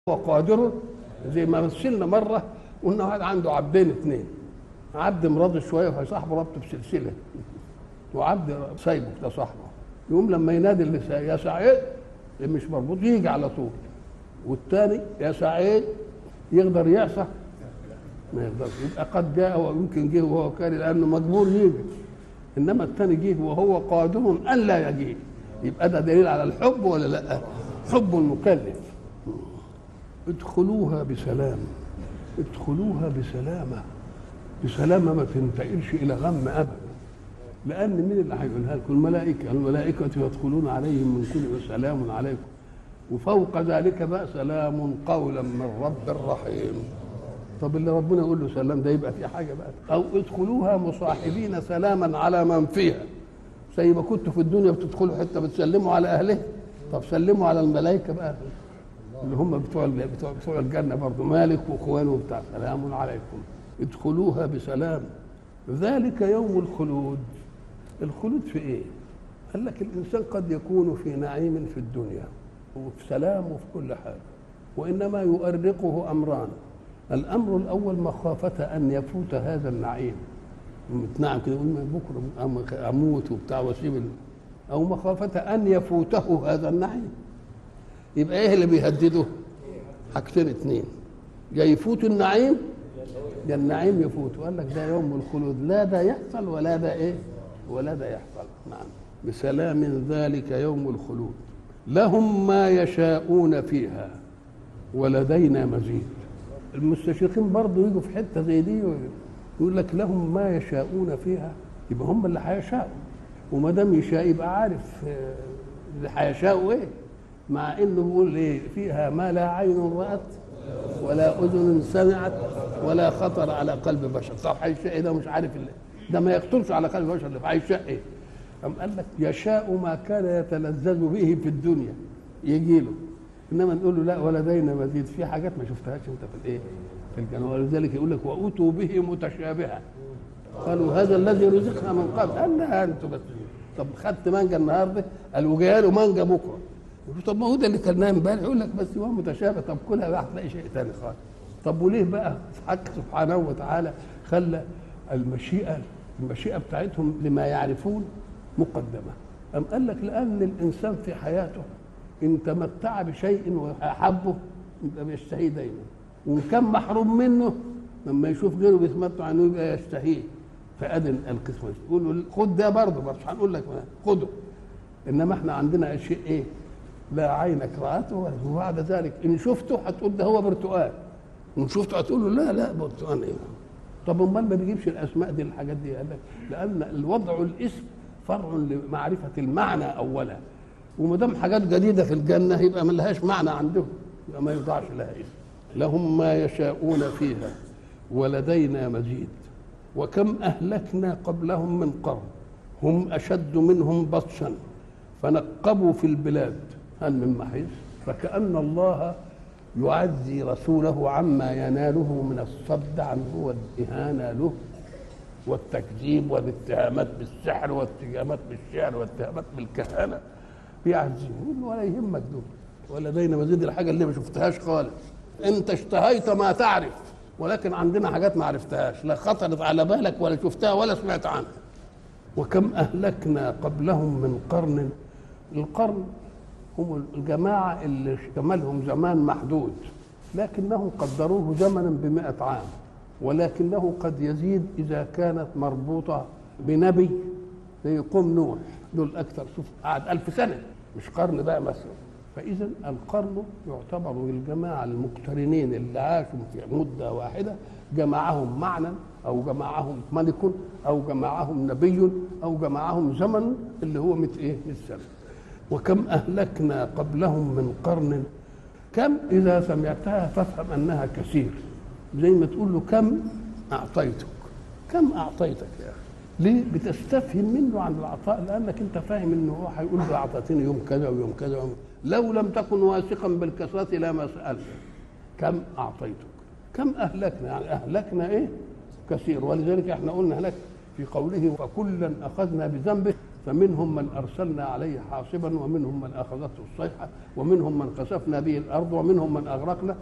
هو قادر زي ما مثلنا مره قلنا واحد عنده عبدين اثنين عبد مراضي شويه فصاحبه ربطه بسلسله وعبد سايبه ده صاحبه يقوم لما ينادي اللي سا- يا سعيد اللي مش مربوط يجي على طول والثاني يا سعيد يقدر يعصى ما يقدرش يبقى قد جاء ويمكن جه وهو كاره لانه مجبور يجي انما الثاني جه وهو قادر ان لا يجي يبقى ده دليل على الحب ولا لا حب مكلف ادخلوها بسلام ادخلوها بسلامه بسلامه ما تنتقلش الى غم ابدا لان مين اللي هيقولها لكم الملائكه الملائكه يدخلون عليهم من كل سلام عليكم وفوق ذلك بقى سلام قولا من رب رحيم طب اللي ربنا يقول له سلام ده يبقى في حاجه بقى او ادخلوها مصاحبين سلاما على من فيها زي ما كنتوا في الدنيا بتدخلوا حته بتسلموا على اهله طب سلموا على الملائكه بقى اللي هم بتوع بتوع, بتوع الجنه برضه مالك واخوانه وبتاع سلام عليكم ادخلوها بسلام ذلك يوم الخلود الخلود في ايه؟ قال لك الانسان قد يكون في نعيم في الدنيا وفي سلام وفي كل حاجه وانما يؤرقه امران الامر الاول مخافه ان يفوت هذا النعيم نعم كده يقول ما بكره أم- اموت وبتاع واسيب ال- او مخافه ان يفوته هذا النعيم يبقى ايه اللي بيهدده حاجتين اتنين يا يفوت النعيم يا النعيم يفوت وقال لك ده يوم الخلود لا ده يحصل ولا ده ايه ولا ده يحصل نعم بسلام ذلك يوم الخلود لهم ما يشاءون فيها ولدينا مزيد المستشرقين برضه يجوا في حته زي دي يقول لك لهم ما يشاءون فيها يبقى هم اللي هيشاءوا وما دام يشاء يبقى عارف آه، اللي هيشاءوا ايه مع انه بيقول ايه فيها ما لا عين رات ولا اذن سمعت ولا خطر على قلب بشر طب هيشاء ايه ده مش عارف اللي. ده ما يخطرش على قلب بشر اللي هيشاء ايه أم قال لك يشاء ما كان يتلذذ به في الدنيا يجي له انما نقول له لا ولدينا مزيد في حاجات ما شفتهاش انت في الايه في الجنه ولذلك يقول لك واتوا به متشابها قالوا هذا الذي رزقنا من قبل قال لا انتوا بس طب خدت مانجا النهارده قال وجاي له مانجا بكره يقول طب ما هو ده اللي كلناه امبارح يقول لك بس هو متشابه طب كلها بقى هتلاقي شيء ثاني خالص طب وليه بقى حق سبحانه وتعالى خلى المشيئه المشيئه بتاعتهم لما يعرفون مقدمه أم قال لك لأن الإنسان في حياته إن تمتع بشيء وأحبه يبقى بيشتهيه دايما وإن كان محروم منه لما يشوف غيره بيتمتع عنه يبقى يشتهيه فأذن القسمة يقول له خد ده برضه بس هنقول لك خده إنما إحنا عندنا شيء إيه؟ لا عينك رأته وبعد ذلك إن شفته هتقول ده هو برتقال وإن شفته هتقول له لا لا برتقال إيه؟ طب امال ما بيجيبش الاسماء دي الحاجات دي قال لك لان الوضع الاسم فرع لمعرفه المعنى اولا وما دام حاجات جديده في الجنه يبقى ما لهاش معنى عندهم يبقى ما يوضعش لها اسم لهم ما يشاءون فيها ولدينا مزيد وكم اهلكنا قبلهم من قرن هم اشد منهم بطشا فنقبوا في البلاد هل من محيص فكأن الله يعزي رسوله عما يناله من الصد عنه والإهانة له والتكذيب والاتهامات بالسحر والاتهامات بالشعر والاتهامات بالكهنة بيعزيه يقول له ولا يهمك دول ولدينا مزيد الحاجة اللي ما شفتهاش خالص انت اشتهيت ما تعرف ولكن عندنا حاجات ما عرفتهاش لا خطرت على بالك ولا شفتها ولا سمعت عنها وكم أهلكنا قبلهم من قرن القرن هم الجماعة اللي اشتملهم زمان محدود لكنهم قدروه زمنا بمئة عام ولكنه قد يزيد إذا كانت مربوطة بنبي زي قوم نوح دول أكثر شوف قعد ألف سنة مش قرن بقى مثلا فإذا القرن يعتبر الجماعة المقترنين اللي عاشوا في مدة واحدة جمعهم معنى أو جمعهم ملك أو جمعهم نبي أو جمعهم زمن اللي هو مت إيه؟ مت سنة وكم أهلكنا قبلهم من قرن كم إذا سمعتها فافهم أنها كثير زي ما تقول له كم أعطيتك كم أعطيتك يا أخي ليه بتستفهم منه عن العطاء لأنك أنت فاهم أنه هو هيقول له أعطيتني يوم كذا ويوم كذا ويوم لو لم تكن واثقا بالكثرة لما سألت كم أعطيتك كم أهلكنا يعني أهلكنا إيه كثير ولذلك احنا قلنا هناك في قوله فكلا أخذنا بذنبه فمنهم من ارسلنا عليه حاصبا ومنهم من اخذته الصيحه ومنهم من خسفنا به الارض ومنهم من اغرقنا